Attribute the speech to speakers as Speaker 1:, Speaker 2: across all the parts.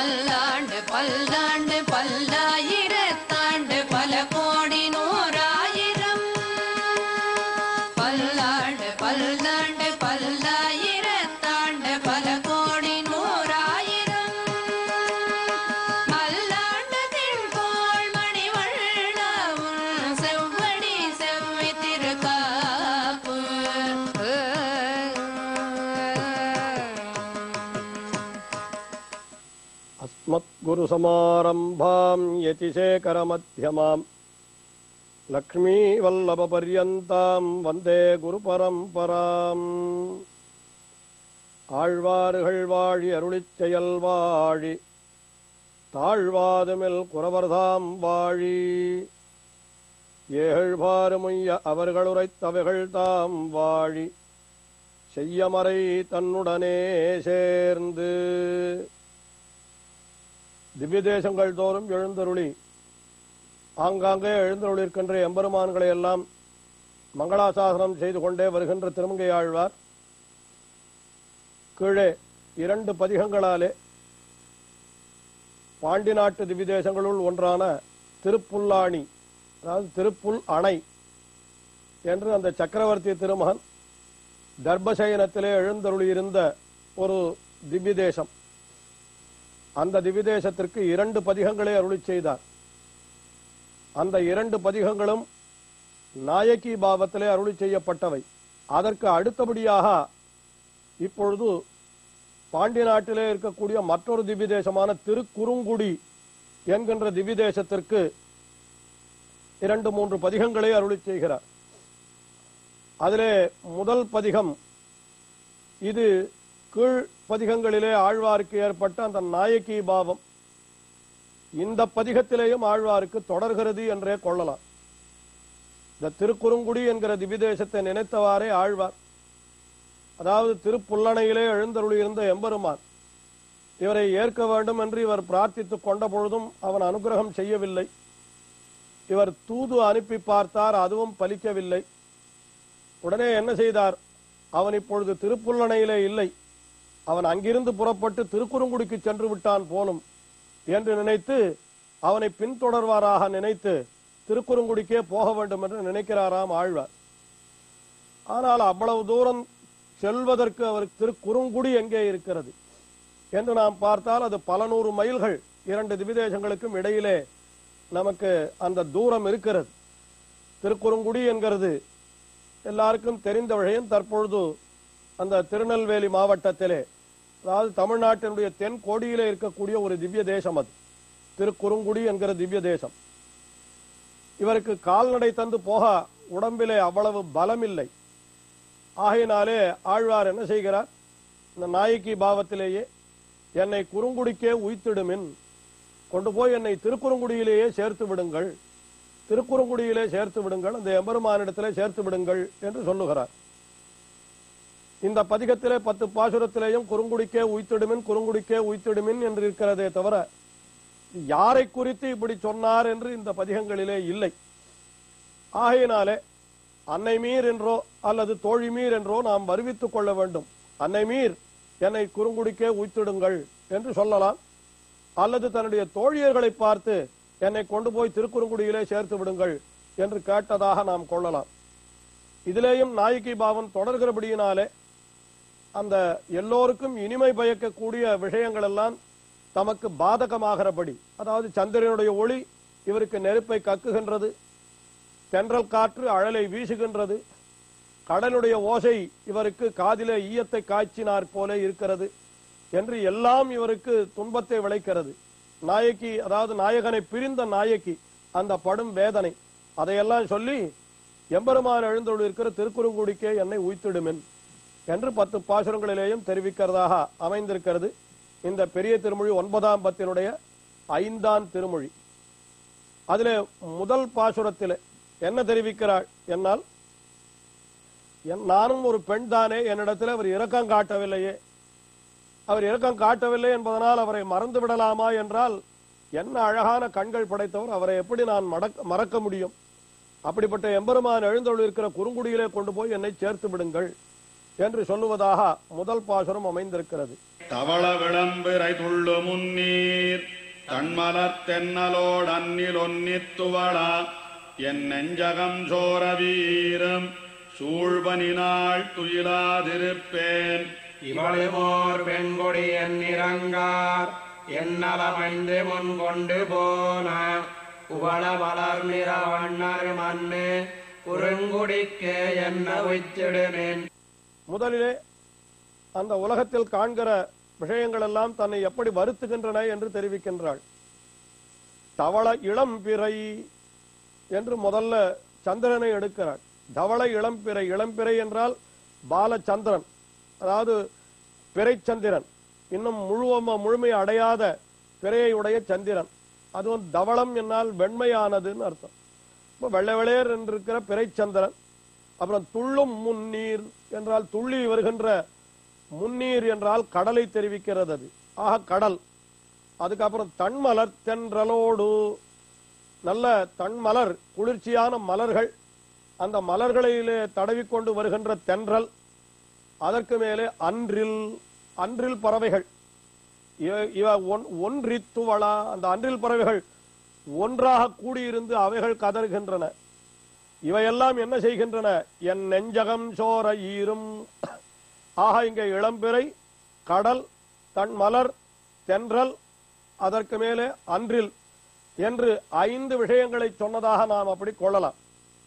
Speaker 1: பல்லாண்டு பல்லாண்டு பல்லாயிரத்தாண்டு பல கோடி நூறாயிரம் பல்லாண்டு பல்லாண்டு பல்லாயிரத்தாண்டு பல கோடி நூறாயிரம் மல்லாண்டு திண்கோள் மணிவண்ணவும் செவ்வடி செவ்வி திருக்காப்பு
Speaker 2: अस्मद्गुरुसमारम्भाम् यतिशेखरमध्यमाम् லக்ஷ்மீவல்லபபர்யந்தாம் வந்தே குரு பரம்பராம் ஆழ்வார்கள் வாழி அருளிச் செயல் வாழி தாழ்வாதுமில் குறவர்தாம் வாழி ஏழ்பாறுமுய்ய அவர்களுரைத்தவைகள் தாம் வாழி செய்யமறை தன்னுடனே சேர்ந்து திவ்ய தேசங்கள் தோறும் எழுந்தருளி ஆங்காங்கே எழுந்தருளிருக்கின்ற எம்பெருமான்களை எல்லாம் மங்களாசாசனம் செய்து கொண்டே வருகின்ற திருமங்கை ஆழ்வார் கீழே இரண்டு பதிகங்களாலே பாண்டி நாட்டு திவ்ய தேசங்களுள் ஒன்றான திருப்புல்லாணி அதாவது திருப்புல் அணை என்று அந்த சக்கரவர்த்தி திருமகன் தர்பசயனத்திலே எழுந்தருளியிருந்த ஒரு திவ்ய தேசம் அந்த திவ்ய தேசத்திற்கு இரண்டு பதிகங்களை அருளிச் செய்தார் அந்த இரண்டு பதிகங்களும் நாயகி பாவத்திலே அருளி செய்யப்பட்டவை அதற்கு அடுத்தபடியாக இப்பொழுது பாண்டிய நாட்டிலே இருக்கக்கூடிய மற்றொரு திவ்ய தேசமான திருக்குறுங்குடி என்கின்ற திவ்ய தேசத்திற்கு இரண்டு மூன்று பதிகங்களை அருளி செய்கிறார் அதிலே முதல் பதிகம் இது கீழ் பதிகங்களிலே ஆழ்வாருக்கு ஏற்பட்ட அந்த நாயகி பாவம் இந்த பதிகத்திலேயும் ஆழ்வாருக்கு தொடர்கிறது என்றே கொள்ளலாம் இந்த திருக்குறுங்குடி என்கிற திவிதேசத்தை நினைத்தவாறே ஆழ்வார் அதாவது திருப்புல்லணையிலே எழுந்தருளியிருந்த எம்பெருமான் இவரை ஏற்க வேண்டும் என்று இவர் பிரார்த்தித்துக் கொண்ட பொழுதும் அவன் அனுகிரகம் செய்யவில்லை இவர் தூது அனுப்பி பார்த்தார் அதுவும் பலிக்கவில்லை உடனே என்ன செய்தார் அவன் இப்பொழுது திருப்புல்லணையிலே இல்லை அவன் அங்கிருந்து புறப்பட்டு திருக்குறுங்குடிக்கு சென்று விட்டான் போலும் என்று நினைத்து அவனை பின்தொடர்வாராக நினைத்து திருக்குறுங்குடிக்கே போக வேண்டும் என்று நினைக்கிறாராம் ஆழ்வார் ஆனால் அவ்வளவு தூரம் செல்வதற்கு அவருக்கு திருக்குறுங்குடி எங்கே இருக்கிறது என்று நாம் பார்த்தால் அது பல நூறு மைல்கள் இரண்டு திவிதேசங்களுக்கும் இடையிலே நமக்கு அந்த தூரம் இருக்கிறது திருக்குறுங்குடி என்கிறது எல்லாருக்கும் தெரிந்த விஷயம் தற்பொழுது அந்த திருநெல்வேலி மாவட்டத்திலே அதாவது தமிழ்நாட்டினுடைய தென் கோடியிலே இருக்கக்கூடிய ஒரு திவ்ய தேசம் அது திருக்குறுங்குடி என்கிற திவ்ய தேசம் இவருக்கு கால்நடை தந்து போக உடம்பிலே அவ்வளவு பலம் இல்லை ஆகையினாலே ஆழ்வார் என்ன செய்கிறார் இந்த நாயகி பாவத்திலேயே என்னை குறுங்குடிக்கே உய்த்திடுமின் கொண்டு போய் என்னை திருக்குறுங்குடியிலேயே சேர்த்து விடுங்கள் திருக்குறுங்குடியிலே சேர்த்து விடுங்கள் அந்த எம்பெருமானிடத்திலே சேர்த்து விடுங்கள் என்று சொல்லுகிறார் இந்த பதிகத்திலே பத்து பாசுரத்திலேயும் குறுங்குடிக்கே உய்த்திடுமின் குறுங்குடிக்கே உய்த்திடுமின் என்று இருக்கிறதே தவிர யாரை குறித்து இப்படி சொன்னார் என்று இந்த பதிகங்களிலே இல்லை ஆகையினாலே அன்னை மீர் என்றோ அல்லது தோழி மீர் என்றோ நாம் வருவித்துக் கொள்ள வேண்டும் அன்னை மீர் என்னை குறுங்குடிக்கே உய்த்திடுங்கள் என்று சொல்லலாம் அல்லது தன்னுடைய தோழியர்களை பார்த்து என்னை கொண்டு போய் திருக்குறுங்குடியிலே சேர்த்து விடுங்கள் என்று கேட்டதாக நாம் கொள்ளலாம் இதிலேயும் நாயகி பாவன் தொடர்கிறபடியினாலே அந்த எல்லோருக்கும் இனிமை பயக்கக்கூடிய விஷயங்கள் எல்லாம் தமக்கு பாதகமாகிறபடி அதாவது சந்திரனுடைய ஒளி இவருக்கு நெருப்பை கக்குகின்றது தென்றல் காற்று அழலை வீசுகின்றது கடலுடைய ஓசை இவருக்கு காதிலே ஈயத்தை காய்ச்சினார் போல இருக்கிறது என்று எல்லாம் இவருக்கு துன்பத்தை விளைக்கிறது நாயகி அதாவது நாயகனை பிரிந்த நாயகி அந்த படும் வேதனை அதையெல்லாம் சொல்லி எம்பெருமான் எழுந்தொழு இருக்கிற திருக்குறுங்குடிக்கே என்னை உய்த்திடுமென் என்று பத்து பாசுரங்களிலேயும் தெரிவிக்கிறதாக அமைந்திருக்கிறது இந்த பெரிய திருமொழி ஒன்பதாம் பத்தினுடைய ஐந்தாம் திருமொழி அதிலே முதல் பாசுரத்திலே என்ன தெரிவிக்கிறாள் என்னால் என்- நானும் ஒரு பெண் தானே என்னிடத்தில் அவர் இரக்கம் காட்டவில்லையே அவர் இரக்கம் காட்டவில்லை என்பதனால் அவரை மறந்து விடலாமா என்றால் என்ன அழகான கண்கள் படைத்தவர் அவரை எப்படி நான் மடக்க- மறக்க முடியும் அப்படிப்பட்ட எம்பெருமான் எழுந்தொழு இருக்கிற குறுங்குடியிலே கொண்டு போய் என்னை சேர்த்து விடுங்கள் என்று சொல்லுவதாக முதல் பாசுரம் அமைந்திருக்கிறது
Speaker 3: தவள விளம்பிரை துள்ளு முன்னீர் தன்மலர் தென்னலோடு அன்னில் ஒன்னித்துவளா என் நெஞ்சகம் சோர வீரம் சூழ்வனினாள் துயிலாதிருப்பேன்
Speaker 4: இவளுமோர் வெண்கொடி என்னிறங்கார் என்னலமைந்து முன் கொண்டு போன உவள வளர் நிற வண்ணர் மண்ணு குறுங்குடிக்கே என்ன உய்த்திடுமேன்
Speaker 2: முதலிலே அந்த உலகத்தில் காண்கிற விஷயங்கள் எல்லாம் தன்னை எப்படி வருத்துகின்றன என்று தெரிவிக்கின்றாள் தவள இளம்பிறை என்று முதல்ல சந்திரனை எடுக்கிறாள் தவள இளம்பிறை இளம்பிறை என்றால் பாலச்சந்திரன் அதாவது பிறைச்சந்திரன் இன்னும் முழுவம முழுமை அடையாத பிறையை உடைய சந்திரன் அதுவும் தவளம் என்னால் வெண்மையானதுன்னு அர்த்தம் இப்போ வெள்ளை வெளையர் என்றிருக்கிற பிறைச்சந்திரன் அப்புறம் துள்ளும் முன்னீர் என்றால் துள்ளி வருகின்ற முன்னீர் என்றால் கடலை தெரிவிக்கிறது அது ஆக கடல் அதுக்கப்புறம் தன்மலர் தென்றலோடு நல்ல தன்மலர் குளிர்ச்சியான மலர்கள் அந்த மலர்களிலே தடவிக்கொண்டு வருகின்ற தென்றல் அதற்கு மேலே அன்றில் அன்றில் பறவைகள் இவ- இவ ஒன்- ஒன்றித்துவளா அந்த அன்றில் பறவைகள் ஒன்றாக கூடியிருந்து அவைகள் கதறுகின்றன இவையெல்லாம் என்ன செய்கின்றன என் நெஞ்சகம் சோர ஈரும் ஆக இங்கே இளம்பிறை கடல் தன் மலர் தென்றல் அதற்கு மேலே அன்றில் என்று ஐந்து விஷயங்களை சொன்னதாக நாம் அப்படி கொள்ளலாம்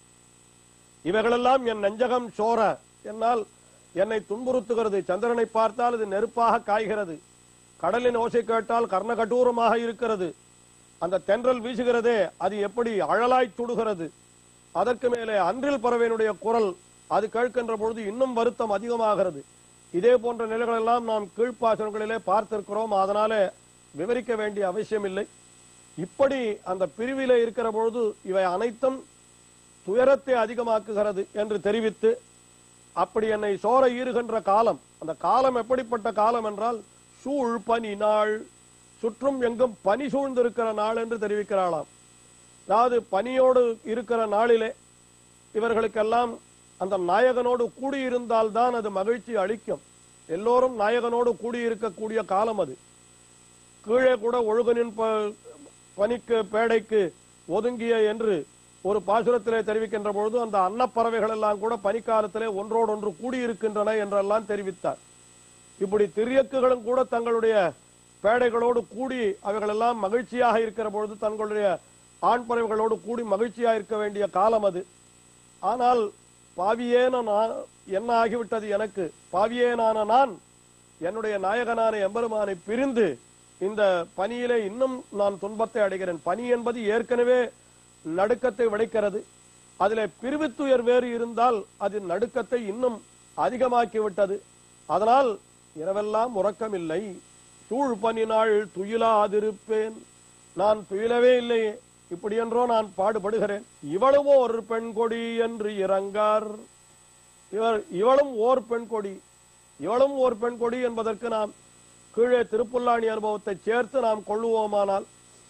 Speaker 2: இவைகளெல்லாம் என் நெஞ்சகம் சோர என்னால் என்னை துன்புறுத்துகிறது சந்திரனை பார்த்தால் இது நெருப்பாக காய்கிறது கடலின் ஓசை கேட்டால் கர்ணகடூரமாக இருக்கிறது அந்த தென்றல் வீசுகிறதே அது எப்படி அழலாய் சுடுகிறது அதற்கு மேலே அன்றில் பறவையினுடைய குரல் அது கேட்கின்ற பொழுது இன்னும் வருத்தம் அதிகமாகிறது இதே போன்ற நிலைகள் எல்லாம் நாம் கீழ்ப்பாசனங்களிலே பார்த்திருக்கிறோம் அதனாலே விவரிக்க வேண்டிய அவசியம் இல்லை இப்படி அந்த பிரிவிலே இருக்கிற பொழுது இவை அனைத்தும் துயரத்தை அதிகமாக்குகிறது என்று தெரிவித்து அப்படி என்னை சோர ஈறுகின்ற காலம் அந்த காலம் எப்படிப்பட்ட காலம் என்றால் சூழ் பனி நாள் சுற்றும் எங்கும் பனி சூழ்ந்திருக்கிற நாள் என்று தெரிவிக்கிறாளாம் அதாவது பனியோடு இருக்கிற நாளிலே இவர்களுக்கெல்லாம் அந்த நாயகனோடு கூடியிருந்தால் தான் அது மகிழ்ச்சி அளிக்கும் எல்லோரும் நாயகனோடு கூடியிருக்கக்கூடிய காலம் அது கீழே கூட ஒழுகனின் ப- பனிக்கு பேடைக்கு ஒதுங்கிய என்று ஒரு பாசுரத்திலே தெரிவிக்கின்ற பொழுது அந்த அன்னப்பறவைகள் எல்லாம் கூட பனிக்காலத்திலே ஒன்றோடொன்று கூடியிருக்கின்றன என்றெல்லாம் தெரிவித்தார் இப்படி திரியக்குகளும் கூட தங்களுடைய பேடைகளோடு கூடி அவைகளெல்லாம் மகிழ்ச்சியாக இருக்கிற பொழுது தங்களுடைய ஆண் பறவைகளோடு கூடி மகிழ்ச்சியாக இருக்க வேண்டிய காலம் அது ஆனால் பாவியேன நான் என்ன ஆகிவிட்டது எனக்கு பாவியேனான நான் என்னுடைய நாயகனான எம்பெருமானை பிரிந்து இந்த பனியிலே இன்னும் நான் துன்பத்தை அடைகிறேன் பனி என்பது ஏற்கனவே நடுக்கத்தை விளைக்கிறது அதிலே பிரிவித்துயர் வேறு இருந்தால் அது நடுக்கத்தை இன்னும் ஆக்கி விட்டது அதனால் இரவெல்லாம் உறக்கமில்லை சூழ் பனி நாள் துயிலாதிருப்பேன் நான் துயிலவே இல்லையே இப்படி என்றோ நான் பாடுபடுகிறேன் இவளும் ஒரு பெண் கொடி என்று இறங்கார் இவர் இவளும் ஓர் பெண் கொடி இவளும் ஓர் பெண் கொடி என்பதற்கு நாம் கீழே திருப்புல்லாணி அனுபவத்தை சேர்த்து நாம் கொள்ளுவோமானால்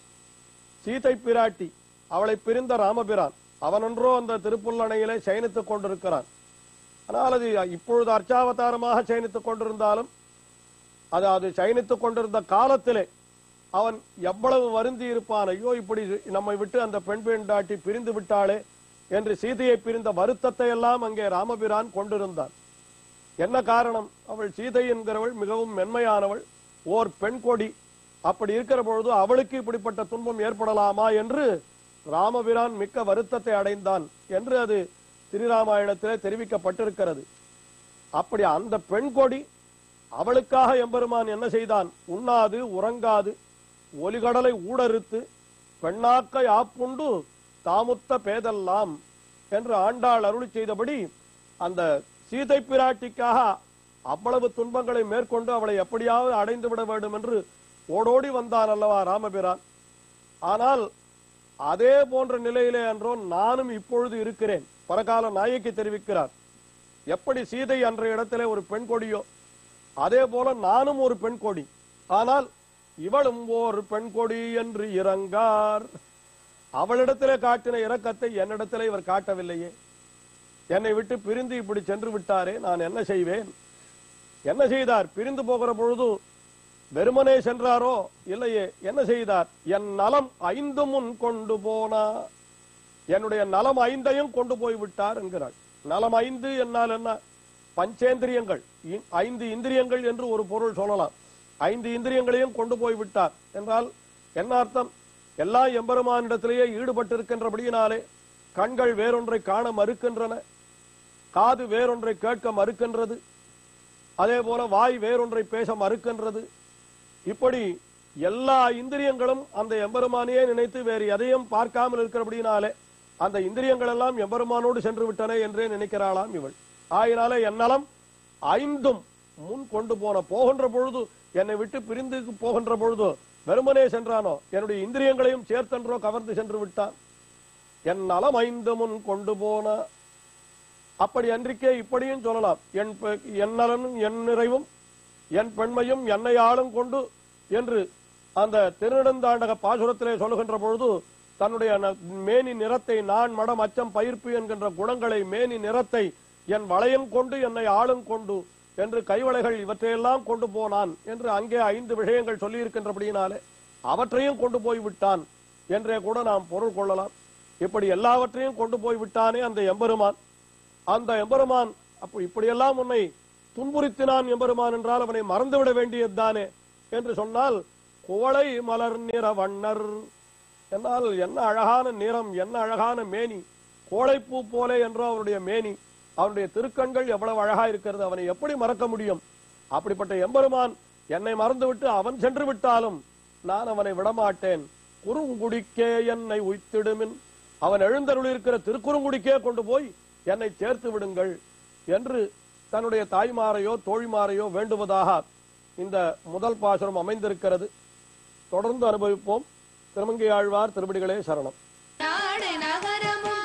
Speaker 2: சீதை பிராட்டி அவளை பிரிந்த ராமபிரான் அவனொன்றோ அந்த திருப்புல்லணையிலே சயனித்துக் கொண்டிருக்கிறான் ஆனால் அது இப்பொழுது அர்ச்சாவதாரமாக சயனித்துக் கொண்டிருந்தாலும் அது அது சயனித்துக் கொண்டிருந்த காலத்திலே அவன் எவ்வளவு வருந்தி இருப்பான் ஐயோ இப்படி நம்மை விட்டு அந்த பெண் பெண்டாட்டி பிரிந்து விட்டாளே என்று சீதையை பிரிந்த வருத்தத்தை எல்லாம் அங்கே ராமபிரான் கொண்டிருந்தான் என்ன காரணம் அவள் சீதை என்கிறவள் மிகவும் மென்மையானவள் ஓர் பெண் கொடி அப்படி இருக்கிற பொழுது அவளுக்கு இப்படிப்பட்ட துன்பம் ஏற்படலாமா என்று ராமபிரான் மிக்க வருத்தத்தை அடைந்தான் என்று அது ஸ்ரீராமாயணத்திலே தெரிவிக்கப்பட்டிருக்கிறது அப்படி அந்த பெண் கொடி அவளுக்காக எம்பெருமான் என்ன செய்தான் உண்ணாது உறங்காது ஒலிகடலை ஊடறுத்து பெண்ணாக்க யாப்புண்டு தாமுத்த பேதெல்லாம் என்று ஆண்டாள் அருளி செய்தபடி அந்த சீதை பிராட்டிக்காக அவ்வளவு துன்பங்களை மேற்கொண்டு அவளை எப்படியாவது அடைந்து விட வேண்டும் என்று ஓடோடி வந்தான் அல்லவா ராமபிரான் ஆனால் அதே போன்ற நிலையிலே என்றோ நானும் இப்பொழுது இருக்கிறேன் பரகால நாயகி தெரிவிக்கிறார் எப்படி சீதை அன்றைய இடத்திலே ஒரு பெண் கொடியோ அதே போல நானும் ஒரு பெண் கொடி ஆனால் இவளும் ஓர் பெண் கொடி என்று இறங்கார் அவளிடத்திலே காட்டின இரக்கத்தை என்னிடத்திலே இவர் காட்டவில்லையே என்னை விட்டு பிரிந்து இப்படி சென்று விட்டாரே நான் என்ன செய்வேன் என்ன செய்தார் பிரிந்து போகிற பொழுது வெறுமனே சென்றாரோ இல்லையே என்ன செய்தார் என் நலம் ஐந்து முன் கொண்டு போனா என்னுடைய நலம் ஐந்தையும் கொண்டு போய் விட்டார் என்கிறாள் நலம் ஐந்து என்னால் என்ன பஞ்சேந்திரியங்கள் இ- ஐந்து இந்திரியங்கள் என்று ஒரு பொருள் சொல்லலாம் ஐந்து இந்திரியங்களையும் கொண்டு போய் விட்டார் என்றால் என்ன அர்த்தம் எல்லா எம்பெருமானிடத்திலேயே ஈடுபட்டிருக்கின்றபடியினாலே கண்கள் வேறொன்றை காண மறுக்கின்றன காது வேறொன்றை கேட்க மறுக்கின்றது அதே போல வாய் வேறொன்றை பேச மறுக்கின்றது இப்படி எல்லா இந்திரியங்களும் அந்த எம்பெருமானையே நினைத்து வேறு எதையும் பார்க்காமல் இருக்கிறபடினாலே அந்த இந்திரியங்கள் எல்லாம் எம்பெருமானோடு சென்று விட்டன என்றே நினைக்கிறாளாம் இவள் ஆயினாலே என் நலம் ஐந்தும் முன் கொண்டு போன போகின்ற பொழுது என்னை விட்டு பிரிந்து போகின்ற பொழுது வெறுமனே சென்றானோ என்னுடைய இந்திரியங்களையும் சேர்த்தன்றோ கவர்ந்து சென்று விட்டான் என் நலம் ஐந்து முன் கொண்டு போன அப்படி அன்றிக்கே இப்படியும் சொல்லலாம் என் பெ- என் நலனும் என் நிறைவும் என் பெண்மையும் என்னை ஆளும் கொண்டு என்று அந்த திருநெடுந்தாண்டக பாசுரத்திலே சொல்லுகின்ற பொழுது தன்னுடைய ந- மேனி நிறத்தை நான் மடம் அச்சம் பயிர்ப்பு என்கின்ற குணங்களை மேனி நிறத்தை என் வளையம் கொண்டு என்னை ஆளும் கொண்டு என்று கைவளைகள் இவற்றையெல்லாம் கொண்டு போனான் என்று அங்கே ஐந்து விஷயங்கள் சொல்லியிருக்கின்றபடியினாலே அவற்றையும் கொண்டு போய் விட்டான் என்றே கூட நாம் பொருள் கொள்ளலாம் இப்படி எல்லாவற்றையும் கொண்டு போய் விட்டானே அந்த எம்பெருமான் அந்த எம்பெருமான் அப்போ இப்படியெல்லாம் உன்னை துன்புறுத்தினான் எம்பெருமான் என்றால் அவனை மறந்துவிட வேண்டியதுதானே என்று சொன்னால் குவளை மலர் நிற வண்ணர் என்னால் என்ன அழகான நிறம் என்ன அழகான மேனி கோழைப்பூ போலே என்றோ அவருடைய மேனி அவனுடைய திருக்கண்கள் எவ்வளவு அழகா இருக்கிறது அவனை எப்படி மறக்க முடியும் அப்படிப்பட்ட எம்பெருமான் என்னை மறந்துவிட்டு அவன் சென்று விட்டாலும் நான் அவனை விடமாட்டேன் குறுங்குடிக்கே என்னை உய்த்திடுமின் அவன் எழுந்தருள் இருக்கிற திருக்குறுங்குடிக்கே கொண்டு போய் என்னை சேர்த்து விடுங்கள் என்று தன்னுடைய தாய்மாரையோ தோழிமாரையோ வேண்டுவதாக இந்த முதல் பாசுரம் அமைந்திருக்கிறது தொடர்ந்து அனுபவிப்போம் திருமங்கை ஆழ்வார் திருப்படிகளே சரணம்
Speaker 1: நாடு நகரமும்